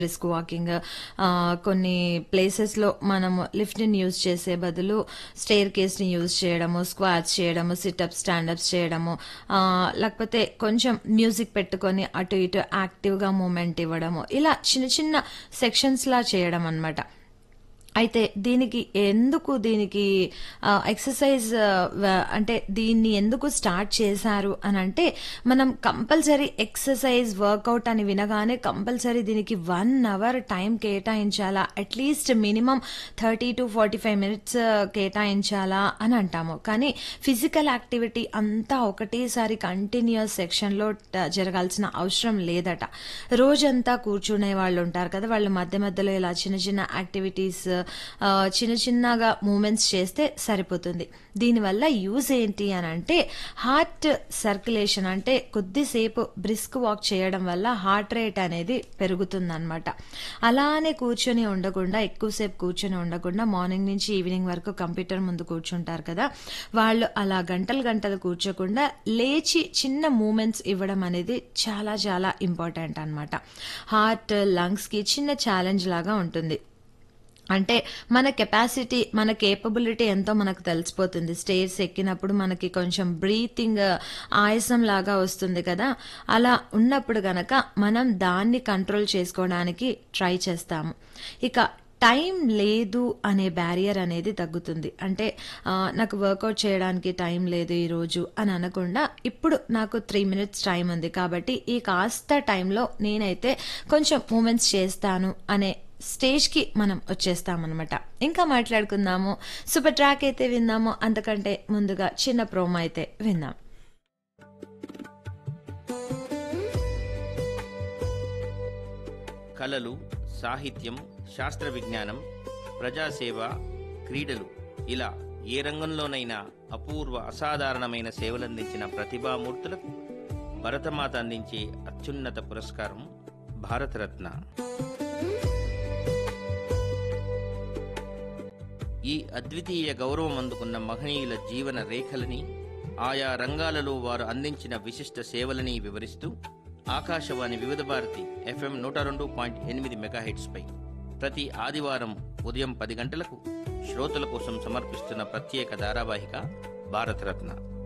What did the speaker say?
risk walking కొన్ని ప్లేసెస్లో మనము లిఫ్ట్ని యూజ్ చేసే బదులు స్టేర్ కేస్ని యూజ్ చేయడము స్క్వాట్స్ చేయడము సిటప్ స్టాండప్స్ చేయడము ఆ, లేకపోతే కొంచెం మ్యూజిక్ పెట్టుకొని అటు ఇటు యాక్టివ్గా మూమెంట్ ఇవ్వడము ఇలా చిన్న చిన్న సెక్షన్స్ లా చేయడం అన్నమాట అయితే దీనికి ఎందుకు దీనికి ఎక్సర్సైజ్ అంటే దీన్ని ఎందుకు స్టార్ట్ చేశారు అని అంటే మనం కంపల్సరీ ఎక్సర్సైజ్ వర్కౌట్ అని వినగానే కంపల్సరీ దీనికి వన్ అవర్ టైం కేటాయించాలా at least minimum thirty to forty five minutes కేటాయించాలా అని అంటాము కానీ ఫిజికల్ యాక్టివిటీ అంతా ఒకటేసారి కంటిన్యూస్ సెక్షన్లో జరగాల్సిన అవసరం లేదట రోజంతా కూర్చునే వాళ్ళు ఉంటారు కదా వాళ్ళు మధ్య మధ్యలో ఇలా చిన్న చిన్న యాక్టివిటీస్ ఆ, చిన్న చిన్నగా మూమెంట్స్ చేస్తే సరిపోతుంది దీనివల్ల యూజ్ ఏంటి అని అంటే హార్ట్ సర్క్యులేషన్ అంటే కొద్దిసేపు బ్రిస్క్ వాక్ చేయడం వల్ల హార్ట్ రేట్ అనేది పెరుగుతుందన్నమాట అలానే కూర్చొని ఉండకుండా ఎక్కువసేపు కూర్చొని ఉండకుండా మార్నింగ్ నుంచి ఈవినింగ్ వరకు కంప్యూటర్ ముందు కూర్చుంటారు కదా వాళ్ళు అలా గంటలు గంటలు కూర్చోకుండా లేచి చిన్న మూమెంట్స్ ఇవ్వడం అనేది చాలా చాలా ఇంపార్టెంట్ అన్నమాట హార్ట్ లంగ్స్కి చిన్న ఛాలెంజ్ లాగా ఉంటుంది అంటే మన కెపాసిటీ మన కేపబిలిటీ ఎంతో మనకు తెలిసిపోతుంది స్టేర్స్ ఎక్కినప్పుడు మనకి కొంచెం బ్రీతింగ్ ఆయాసం లాగా వస్తుంది కదా అలా ఉన్నప్పుడు గనక మనం దాన్ని కంట్రోల్ చేసుకోవడానికి ట్రై చేస్తాము ఇక టైం లేదు అనే బ్యారియర్ అనేది తగ్గుతుంది అంటే ఆ, నాకు వర్కౌట్ చేయడానికి టైం లేదు ఈరోజు అని అనకుండా ఇప్పుడు నాకు త్రీ మినిట్స్ టైం ఉంది కాబట్టి ఈ కాస్త టైంలో నేనైతే కొంచెం మూమెంట్స్ చేస్తాను అనే స్టేజ్కి మనం వచ్చేస్తామన్నమాట ఇంకా మాట్లాడుకుందాము సూపర్ ట్రాక్ అయితే విందాము అంతకంటే ముందుగా చిన్న ప్రోమో అయితే విందాం కళలు సాహిత్యం శాస్త్ర విజ్ఞానం ప్రజాసేవ క్రీడలు ఇలా ఏ రంగంలోనైనా అపూర్వ అసాధారణమైన సేవలందించిన ప్రతిభామూర్తులకు భరతమాత అందించే అత్యున్నత పురస్కారం భారతరత్న ఈ అద్వితీయ గౌరవం అందుకున్న మహనీయుల జీవన రేఖలని ఆయా రంగాలలో వారు అందించిన విశిష్ట సేవలని వివరిస్తూ ఆకాశవాణి వివిధ భారతి ఎఫ్ఎం నూట రెండు పాయింట్ ఎనిమిది మెగాహెట్స్పై ప్రతి ఆదివారం ఉదయం పది గంటలకు శ్రోతల కోసం సమర్పిస్తున్న ప్రత్యేక ధారావాహిక భారతరత్న